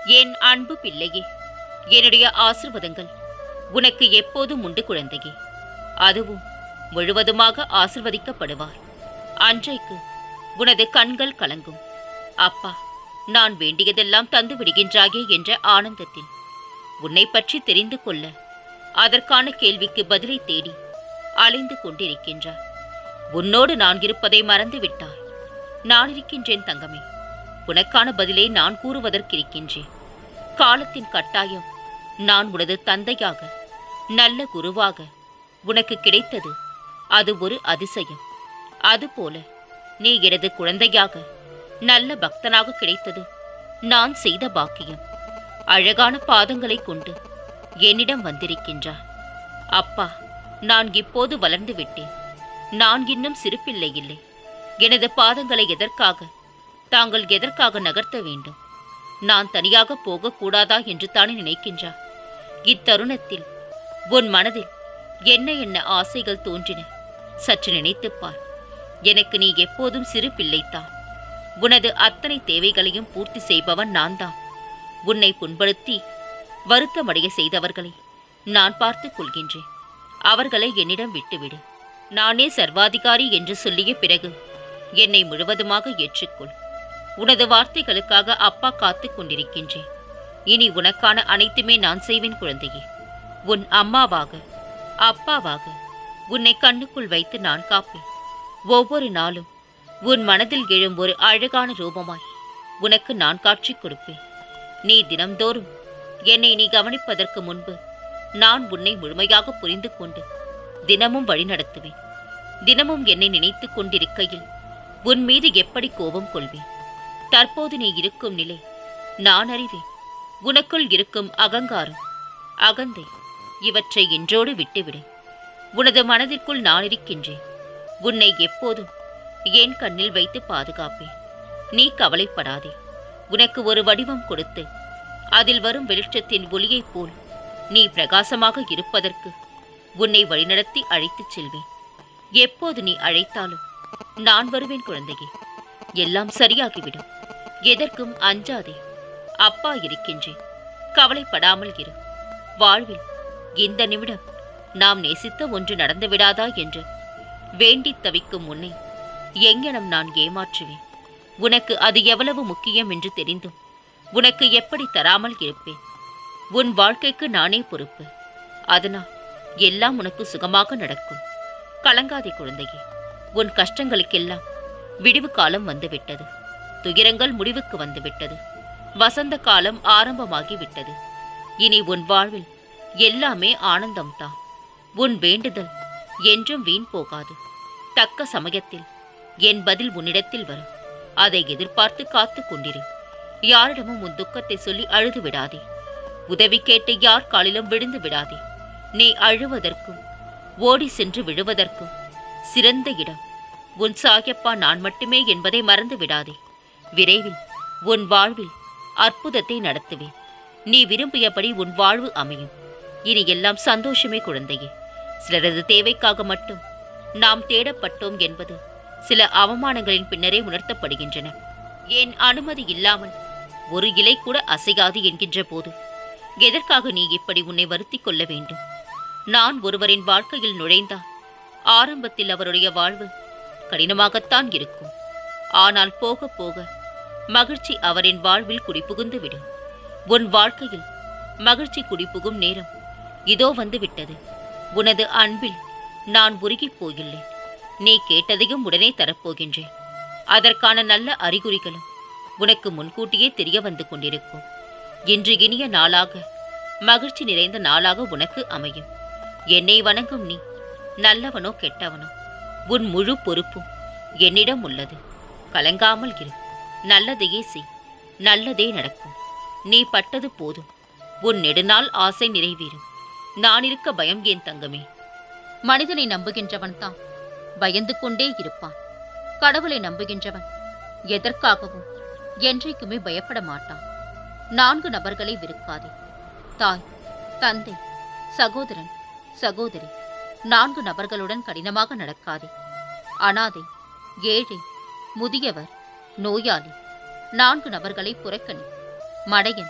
என் அன்பு பிள்ளையே என்னுடைய ஆசிர்வாதங்கள் உனக்கு எப்போதும் உண்டு குழந்தையே அதுவும் முழுவதுமாக ஆசிர்வதிக்கப்படுவார் அன்றைக்கு உனது கண்கள் கலங்கும் அப்பா நான் வேண்டியதெல்லாம் தந்து விடுகின்றாயே என்ற ஆனந்தத்தில் உன்னை பற்றி தெரிந்து கொள்ள அதற்கான கேள்விக்கு பதிலை தேடி அலைந்து கொண்டிருக்கின்றார் உன்னோடு நான் இருப்பதை மறந்து விட்டாய் நான் இருக்கின்றேன் தங்கமே உனக்கான பதிலை நான் கூறுவதற்கிருக்கின்றேன் காலத்தின் கட்டாயம் நான் உனது தந்தையாக நல்ல குருவாக உனக்கு கிடைத்தது அது ஒரு அதிசயம் அதுபோல நீ எனது குழந்தையாக நல்ல பக்தனாக கிடைத்தது நான் செய்த பாக்கியம் அழகான பாதங்களை கொண்டு என்னிடம் வந்திருக்கின்றார் அப்பா நான் இப்போது வளர்ந்து விட்டேன் நான் இன்னும் சிறு பிள்ளை இல்லை எனது பாதங்களை எதற்காக தாங்கள் எதற்காக நகர்த்த வேண்டும் நான் தனியாக போகக்கூடாதா என்று தானே நினைக்கின்றார் இத்தருணத்தில் உன் மனதில் என்ன என்ன ஆசைகள் தோன்றின சற்று நினைத்துப் பார் எனக்கு நீ எப்போதும் சிறு பிள்ளைத்தான் உனது அத்தனை தேவைகளையும் பூர்த்தி செய்பவன் நான் தான் உன்னை புண்படுத்தி வருத்தமடைய செய்தவர்களை நான் பார்த்துக் கொள்கின்றேன் அவர்களை என்னிடம் விட்டுவிடு நானே சர்வாதிகாரி என்று சொல்லிய பிறகு என்னை முழுவதுமாக ஏற்றுக்கொள் உனது வார்த்தைகளுக்காக அப்பா காத்துக் கொண்டிருக்கின்றேன் இனி உனக்கான அனைத்துமே நான் செய்வேன் குழந்தையே உன் அம்மாவாக அப்பாவாக உன்னை கண்ணுக்குள் வைத்து நான் காப்பேன் ஒவ்வொரு நாளும் உன் மனதில் எழும் ஒரு அழகான ரூபமாய் உனக்கு நான் காட்சி கொடுப்பேன் நீ தினம்தோறும் என்னை நீ கவனிப்பதற்கு முன்பு நான் உன்னை முழுமையாக புரிந்து கொண்டு தினமும் வழிநடத்துவேன் தினமும் என்னை நினைத்துக் கொண்டிருக்கையில் உன் மீது எப்படி கோபம் கொள்வேன் தற்போது நீ இருக்கும் நிலை நான் அறிவேன் உனக்குள் இருக்கும் அகங்காரம் அகந்தை இவற்றை இன்றோடு விட்டுவிடு உனது மனதிற்குள் நான் இருக்கின்றேன் உன்னை எப்போதும் என் கண்ணில் வைத்து பாதுகாப்பேன் நீ கவலைப்படாதே உனக்கு ஒரு வடிவம் கொடுத்து அதில் வரும் வெளிச்சத்தின் ஒளியைப் போல் நீ பிரகாசமாக இருப்பதற்கு உன்னை வழிநடத்தி அழைத்துச் செல்வேன் எப்போது நீ அழைத்தாலும் நான் வருவேன் குழந்தையே எல்லாம் சரியாகிவிடும் எதற்கும் அஞ்சாதே அப்பா இருக்கின்றேன் கவலைப்படாமல் இரு வாழ்வில் இந்த நிமிடம் நாம் நேசித்த ஒன்று நடந்து விடாதா என்று வேண்டித் தவிக்கும் உன்னை எங்கனம் நான் ஏமாற்றுவேன் உனக்கு அது எவ்வளவு முக்கியம் என்று தெரிந்தும் உனக்கு எப்படி தராமல் இருப்பேன் உன் வாழ்க்கைக்கு நானே பொறுப்பு அதனால் எல்லாம் உனக்கு சுகமாக நடக்கும் கலங்காதே குழந்தையே உன் கஷ்டங்களுக்கெல்லாம் விடிவு காலம் வந்துவிட்டது துயரங்கள் முடிவுக்கு வந்துவிட்டது வசந்த காலம் ஆரம்பமாகி விட்டது இனி உன் வாழ்வில் எல்லாமே ஆனந்தம்தான் உன் வேண்டுதல் என்றும் வீண் போகாது தக்க சமயத்தில் என் பதில் உன்னிடத்தில் வரும் அதை எதிர்பார்த்து காத்து கொண்டிரு யாரிடமும் உன் துக்கத்தை சொல்லி அழுது விடாதே உதவி கேட்டு யார் காலிலும் விழுந்து விடாதே நீ அழுவதற்கும் ஓடி சென்று விழுவதற்கும் சிறந்த இடம் உன் சாயப்பா நான் மட்டுமே என்பதை மறந்து விடாதே விரைவில் உன் வாழ்வில் அற்புதத்தை நடத்துவேன் நீ விரும்பியபடி உன் வாழ்வு அமையும் இனி எல்லாம் சந்தோஷமே குழந்தையே சிலரது தேவைக்காக மட்டும் நாம் தேடப்பட்டோம் என்பது சில அவமானங்களின் பின்னரே உணர்த்தப்படுகின்றன என் அனுமதி இல்லாமல் ஒரு இலை கூட அசையாது என்கின்ற போது எதற்காக நீ இப்படி உன்னை வருத்திக் கொள்ள வேண்டும் நான் ஒருவரின் வாழ்க்கையில் நுழைந்தால் ஆரம்பத்தில் அவருடைய வாழ்வு கடினமாகத்தான் இருக்கும் ஆனால் போக போக மகிழ்ச்சி அவரின் வாழ்வில் குடிபுகுந்து விடும் உன் வாழ்க்கையில் மகிழ்ச்சி குடிபுகும் நேரம் இதோ வந்து விட்டது உனது அன்பில் நான் உருகிப் போயுள்ளேன் நீ கேட்டதையும் உடனே தரப்போகின்றேன் அதற்கான நல்ல அறிகுறிகளும் உனக்கு முன்கூட்டியே தெரிய வந்து கொண்டிருக்கும் இன்று இனிய நாளாக மகிழ்ச்சி நிறைந்த நாளாக உனக்கு அமையும் என்னை வணங்கும் நீ நல்லவனோ கெட்டவனோ உன் முழு பொறுப்பும் என்னிடம் உள்ளது கலங்காமல் இரு நல்லதையே செய் நல்லதே நடக்கும் நீ பட்டது போதும் உன் நெடுநாள் ஆசை நிறைவேறும் நான் இருக்க பயம் ஏன் தங்கமே மனிதனை நம்புகின்றவன் தான் பயந்து கொண்டே இருப்பான் கடவுளை நம்புகின்றவன் எதற்காகவும் என்றைக்குமே பயப்பட மாட்டான் நான்கு நபர்களை வெறுக்காதே தாய் தந்தை சகோதரன் சகோதரி நான்கு நபர்களுடன் கடினமாக நடக்காதே அனாதை ஏழை முதியவர் நோயாளி நான்கு நபர்களை புறக்கணி மடையன்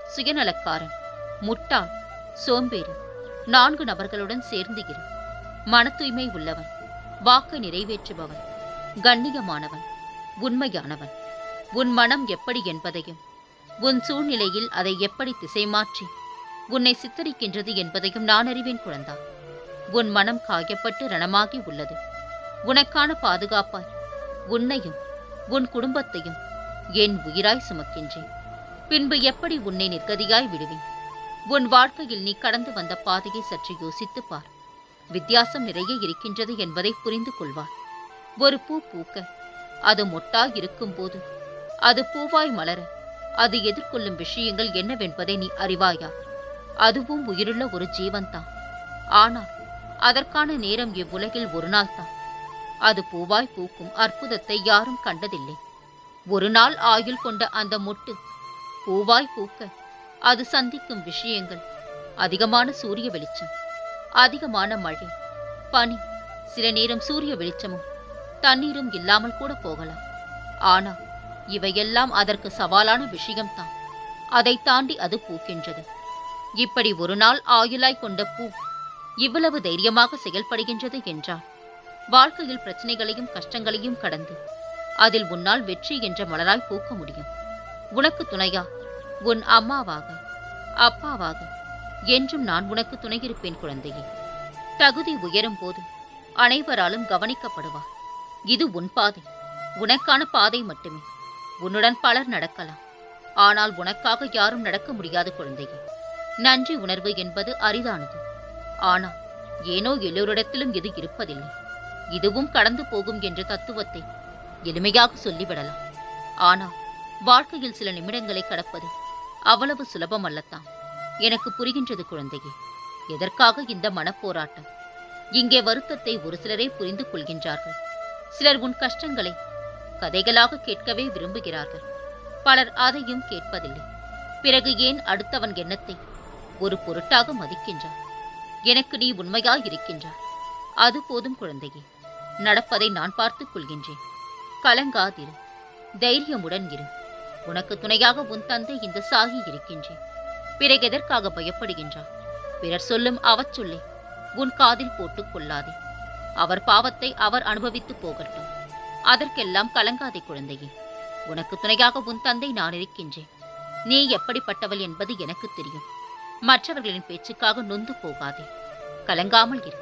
சுயநலக்காரன் முட்டாள் சோம்பேறி நான்கு நபர்களுடன் சேர்ந்து இரு மன தூய்மை உள்ளவன் வாக்கு நிறைவேற்றுபவன் கண்ணியமானவன் உண்மையானவன் உன் மனம் எப்படி என்பதையும் உன் சூழ்நிலையில் அதை எப்படி திசை மாற்றி உன்னை சித்தரிக்கின்றது என்பதையும் நான் அறிவேன் குழந்தா உன் மனம் காயப்பட்டு ரணமாகி உள்ளது உனக்கான பாதுகாப்பாய் உன்னையும் உன் குடும்பத்தையும் என் உயிராய் சுமக்கின்றேன் பின்பு எப்படி உன்னை நிர்கதியாய் விடுவேன் உன் வாழ்க்கையில் நீ கடந்து வந்த பாதையை சற்று யோசித்துப் பார் வித்தியாசம் நிறைய இருக்கின்றது என்பதை புரிந்து கொள்வார் ஒரு பூ பூக்க அது மொட்டாய் இருக்கும்போது அது பூவாய் மலர அது எதிர்கொள்ளும் விஷயங்கள் என்னவென்பதை நீ அறிவாயா அதுவும் உயிருள்ள ஒரு ஜீவன்தான் ஆனால் அதற்கான நேரம் இவ்வுலகில் ஒரு நாள் தான் அது பூவாய் பூக்கும் அற்புதத்தை யாரும் கண்டதில்லை ஒரு நாள் ஆயுள் கொண்ட அந்த மொட்டு பூவாய் பூக்க அது சந்திக்கும் விஷயங்கள் அதிகமான சூரிய வெளிச்சம் அதிகமான மழை பனி சில நேரம் சூரிய வெளிச்சமும் தண்ணீரும் இல்லாமல் கூட போகலாம் ஆனால் இவையெல்லாம் அதற்கு சவாலான விஷயம்தான் அதை தாண்டி அது பூக்கின்றது இப்படி ஒரு நாள் ஆயுளாய் கொண்ட பூ இவ்வளவு தைரியமாக செயல்படுகின்றது என்றால் வாழ்க்கையில் பிரச்சனைகளையும் கஷ்டங்களையும் கடந்து அதில் உன்னால் வெற்றி என்ற மலராய் பூக்க முடியும் உனக்கு துணையா உன் அம்மாவாக அப்பாவாக என்றும் நான் உனக்கு துணையிருப்பேன் குழந்தையே தகுதி உயரும் போது அனைவராலும் கவனிக்கப்படுவார் இது உன் பாதை உனக்கான பாதை மட்டுமே உன்னுடன் பலர் நடக்கலாம் ஆனால் உனக்காக யாரும் நடக்க முடியாத குழந்தையே நன்றி உணர்வு என்பது அரிதானது ஆனால் ஏனோ எல்லோரிடத்திலும் இது இருப்பதில்லை இதுவும் கடந்து போகும் என்ற தத்துவத்தை எளிமையாக சொல்லிவிடலாம் ஆனால் வாழ்க்கையில் சில நிமிடங்களை கடப்பது அவ்வளவு சுலபம் அல்லத்தான் எனக்கு புரிகின்றது குழந்தையே எதற்காக இந்த மனப்போராட்டம் இங்கே வருத்தத்தை ஒரு சிலரே புரிந்து கொள்கின்றார்கள் சிலர் உன் கஷ்டங்களை கதைகளாக கேட்கவே விரும்புகிறார்கள் பலர் அதையும் கேட்பதில்லை பிறகு ஏன் அடுத்தவன் எண்ணத்தை ஒரு பொருட்டாக மதிக்கின்றார் எனக்கு நீ உண்மையாய் இருக்கின்றார் அது போதும் குழந்தையே நடப்பதை நான் பார்த்துக் கொள்கின்றேன் கலங்காதிரு தைரியமுடன் இரு உனக்கு துணையாக உன் தந்தை இந்த சாகி இருக்கின்றேன் பிறகு எதற்காக பயப்படுகின்றார் பிறர் சொல்லும் அவச்சொல்லை உன் காதில் போட்டுக் கொள்ளாதே அவர் பாவத்தை அவர் அனுபவித்து போகட்டும் அதற்கெல்லாம் கலங்காதே குழந்தையே உனக்கு துணையாக உன் தந்தை நான் இருக்கின்றேன் நீ எப்படிப்பட்டவள் என்பது எனக்கு தெரியும் மற்றவர்களின் பேச்சுக்காக நொந்து போகாதே கலங்காமல் இரு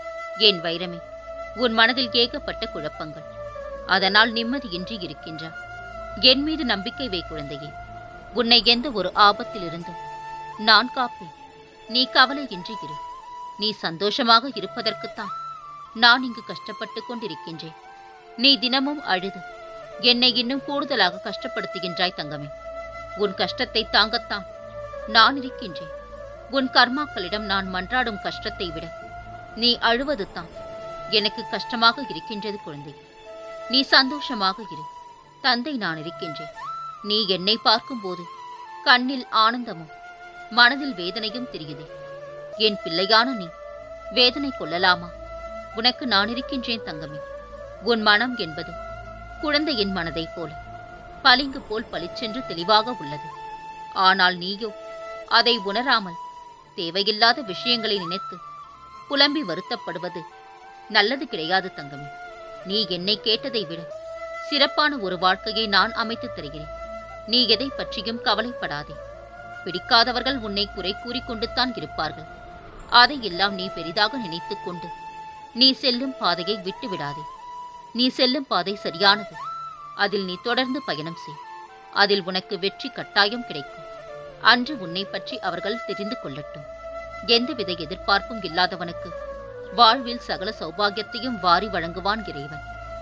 என் வைரமே உன் மனதில் ஏகப்பட்ட குழப்பங்கள் அதனால் நிம்மதியின்றி இருக்கின்றார் என் மீது நம்பிக்கை வை குழந்தையே உன்னை எந்த ஒரு ஆபத்திலிருந்தும் நான் காப்பேன் நீ கவலையின்றி இரு நீ சந்தோஷமாக இருப்பதற்குத்தான் நான் இங்கு கஷ்டப்பட்டு கொண்டிருக்கின்றேன் நீ தினமும் அழுது என்னை இன்னும் கூடுதலாக கஷ்டப்படுத்துகின்றாய் தங்கமே உன் கஷ்டத்தை தாங்கத்தான் நான் இருக்கின்றேன் உன் கர்மாக்களிடம் நான் மன்றாடும் கஷ்டத்தை விட நீ அழுவது தான் எனக்கு கஷ்டமாக இருக்கின்றது குழந்தை நீ சந்தோஷமாக இரு தந்தை நான் இருக்கின்றேன் நீ என்னை பார்க்கும்போது கண்ணில் ஆனந்தமும் மனதில் வேதனையும் தெரியுதே என் பிள்ளையான நீ வேதனை கொள்ளலாமா உனக்கு நான் இருக்கின்றேன் தங்கமே உன் மனம் என்பது குழந்தையின் மனதைப் போல பளிங்கு போல் பளிச்சென்று தெளிவாக உள்ளது ஆனால் நீயோ அதை உணராமல் தேவையில்லாத விஷயங்களை நினைத்து புலம்பி வருத்தப்படுவது நல்லது கிடையாது தங்கமே நீ என்னை கேட்டதை விட சிறப்பான ஒரு வாழ்க்கையை நான் அமைத்துத் தருகிறேன் நீ எதை பற்றியும் கவலைப்படாதே பிடிக்காதவர்கள் உன்னை குறை கூறிக்கொண்டுத்தான் இருப்பார்கள் அதையெல்லாம் நீ பெரிதாக நினைத்துக் கொண்டு நீ செல்லும் பாதையை விட்டு விடாதே நீ செல்லும் பாதை சரியானது அதில் நீ தொடர்ந்து பயணம் செய் அதில் உனக்கு வெற்றி கட்டாயம் கிடைக்கும் அன்று உன்னை பற்றி அவர்கள் தெரிந்து கொள்ளட்டும் எந்தவித எதிர்பார்ப்பும் இல்லாதவனுக்கு வாழ்வில் சகல சௌபாகியத்தையும் வாரி வழங்குவான் இறைவன்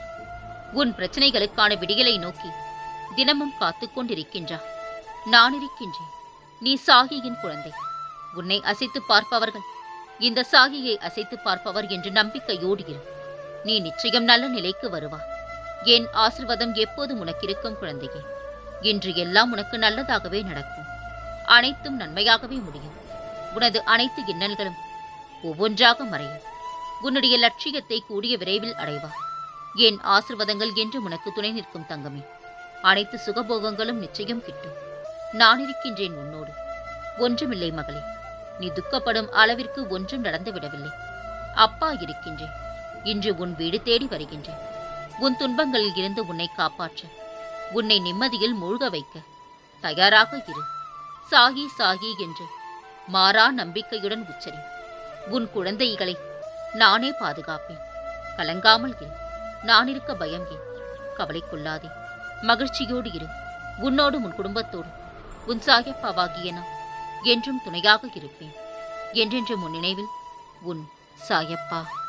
உன் பிரச்சனைகளுக்கான விடியலை நோக்கி தினமும் காத்துக் கொண்டிருக்கின்றா நான் இருக்கின்றேன் நீ சாகியின் குழந்தை உன்னை அசைத்து பார்ப்பவர்கள் இந்த சாகியை அசைத்து பார்ப்பவர் என்று நம்பிக்கையோடு இரு நீ நிச்சயம் நல்ல நிலைக்கு வருவாய் என் ஆசிர்வாதம் எப்போதும் உனக்கு இருக்கும் குழந்தையே இன்று எல்லாம் உனக்கு நல்லதாகவே நடக்கும் அனைத்தும் நன்மையாகவே முடியும் உனது அனைத்து இன்னல்களும் ஒவ்வொன்றாக மறையும் உன்னுடைய லட்சியத்தை கூடிய விரைவில் அடைவாய் என் ஆசிர்வாதங்கள் என்று உனக்கு துணை நிற்கும் தங்கமே அனைத்து சுகபோகங்களும் நிச்சயம் கிட்டும் நான் இருக்கின்றேன் உன்னோடு ஒன்றுமில்லை மகளே நீ துக்கப்படும் அளவிற்கு ஒன்றும் நடந்துவிடவில்லை அப்பா இருக்கின்றேன் இன்று உன் வீடு தேடி வருகின்றேன் உன் துன்பங்களில் இருந்து உன்னை காப்பாற்ற உன்னை நிம்மதியில் மூழ்க வைக்க தயாராக இரு சாகி சாகி என்று மாறா நம்பிக்கையுடன் உச்சரி உன் குழந்தைகளை நானே பாதுகாப்பேன் கலங்காமல் இரு நான் இருக்க பயம் ஏன் கவலை கொள்ளாதே மகிழ்ச்சியோடு இரு உன்னோடும் உன் குடும்பத்தோடும் உன் சாயப்பாவாகிய நான் என்றும் துணையாக இருப்பேன் என்றென்றும் உன் நினைவில் உன் சாயப்பா